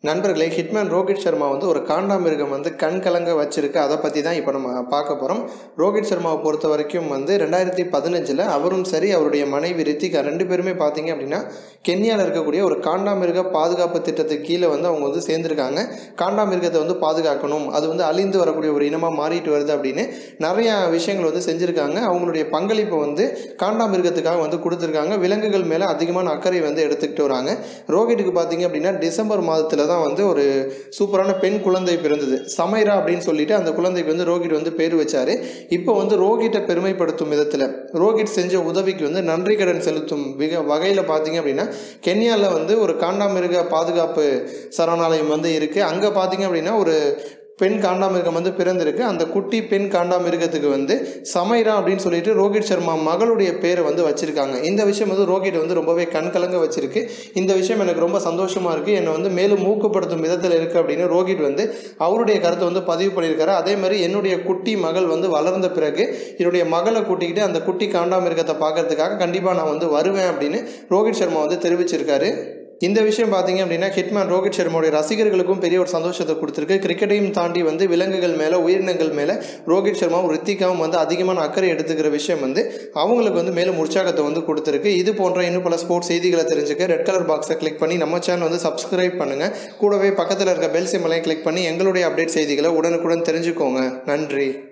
நண்பர்களே ஹிட்மேன் ரோஹித் சர்மா வந்து ஒரு காண்டாமிருகம் வந்து கண் கலங்க வச்சிருக்கு அதை பற்றி தான் இப்போ நம்ம பார்க்க போகிறோம் ரோஹித் சர்மாவை பொறுத்த வரைக்கும் வந்து ரெண்டாயிரத்தி பதினஞ்சில் அவரும் சரி அவருடைய மனைவி ரித்திகா ரெண்டு பேருமே பார்த்தீங்க அப்படின்னா கென்யாவில் இருக்கக்கூடிய ஒரு காண்டாமிருக பாதுகாப்பு திட்டத்துக்கு கீழே வந்து அவங்க வந்து சேர்ந்துருக்காங்க காண்டாமிருகத்தை வந்து பாதுகாக்கணும் அது வந்து அழிந்து வரக்கூடிய ஒரு இனமாக மாறிட்டு வருது அப்படின்னு நிறையா விஷயங்கள் வந்து செஞ்சுருக்காங்க அவங்களுடைய பங்களிப்பை வந்து காண்டாமிருகத்துக்காக வந்து கொடுத்துருக்காங்க விலங்குகள் மேலே அதிகமான அக்கறை வந்து எடுத்துக்கிட்டு வராங்க ரோஹித்துக்கு பார்த்தீங்க அப்படின்னா டிசம்பர் மாதத்தில் தான் வந்து ஒரு சூப்பரான பெண் குழந்தை பிறந்தது சமைரா அப்படின்னு சொல்லிட்டு அந்த குழந்தைக்கு வந்து ரோஹித் வந்து பேர் வச்சாரு இப்போ வந்து ரோஹித்தை பெருமைப்படுத்தும் விதத்தில் ரோஹித் செஞ்ச உதவிக்கு வந்து நன்றி கடன் செலுத்தும் மிக வகையில் பார்த்தீங்க அப்படின்னா கென்யாவில் வந்து ஒரு காண்டாமிருக பாதுகாப்பு சரணாலயம் வந்து இருக்குது அங்கே பார்த்தீங்க அப்படின்னா ஒரு பெண் காண்டாமிருகம் வந்து பிறந்திருக்கு அந்த குட்டி பெண் காண்டாமிருகத்துக்கு வந்து சமைரா அப்படின்னு சொல்லிட்டு ரோஹித் சர்மா மகளுடைய பேரை வந்து வச்சிருக்காங்க இந்த விஷயம் வந்து ரோஹித் வந்து ரொம்பவே கண் கலங்க வச்சிருக்கு இந்த விஷயம் எனக்கு ரொம்ப சந்தோஷமா இருக்கு என்னை வந்து மேலும் ஊக்கப்படுத்தும் விதத்தில் இருக்கு அப்படின்னு ரோஹித் வந்து அவருடைய கருத்தை வந்து பதிவு பண்ணியிருக்காரு அதே மாதிரி என்னுடைய குட்டி மகள் வந்து வளர்ந்த பிறகு என்னுடைய மகளை கூட்டிக்கிட்டு அந்த குட்டி காண்டாமிருகத்தை பார்க்கறதுக்காக கண்டிப்பாக நான் வந்து வருவேன் அப்படின்னு ரோஹித் சர்மா வந்து தெரிவிச்சிருக்காரு இந்த விஷயம் பார்த்தீங்க அப்படின்னா ஹிட்மேன் ரோஹித் சர்மாவுடைய ரசிகர்களுக்கும் பெரிய ஒரு சந்தோஷத்தை கொடுத்துருக்கு கிரிக்கெட்டையும் தாண்டி வந்து விலங்குகள் மேலே உயிரினங்கள் மேலே ரோஹித் சர்மாவும் ரித்திகாவும் வந்து அதிகமான அக்கறை எடுத்துக்கிற விஷயம் வந்து அவங்களுக்கு வந்து மேலும் உற்சாகத்தை வந்து கொடுத்துருக்கு இது போன்ற இன்னும் பல ஸ்போர்ட்ஸ் செய்திகளை தெரிஞ்சுக்க ரெட் கலர் பாக்ஸை கிளிக் பண்ணி நம்ம சேனல் வந்து சப்ஸ்கிரைப் பண்ணுங்கள் கூடவே பக்கத்தில் இருக்க பெல் சிம்மலையும் கிளிக் பண்ணி எங்களுடைய அப்டேட் செய்திகளை உடனுக்குடன் தெரிஞ்சுக்கோங்க நன்றி